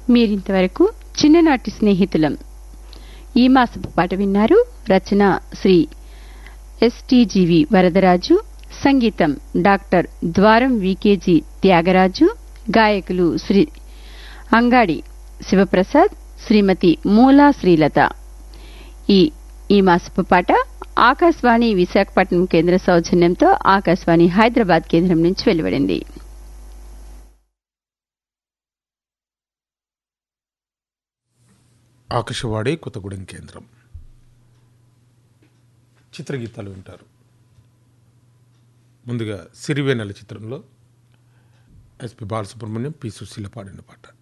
మీరింతవరకు చిన్ననాటి స్నేహితులం ఈ మాసపు పాట విన్నారు రచన శ్రీ ఎస్టీజీవి వరదరాజు సంగీతం డాక్టర్ ద్వారం వికేజీ త్యాగరాజు గాయకులు శ్రీ అంగాడి శివప్రసాద్ శ్రీమతి మూలా శ్రీలత ఈ ఈ మాసపు పాట ఆకాశవాణి విశాఖపట్నం కేంద్ర సౌజన్యంతో ఆకాశవాణి హైదరాబాద్ కేంద్రం నుంచి వెలువడింది ఆకాశవాణి కొత్తగూడెం కేంద్రం చిత్రగీతాలు వింటారు ముందుగా సిరివేనెల చిత్రంలో ఎస్పి బాలసుబ్రహ్మణ్యం పి సుశీల పాడిన పాట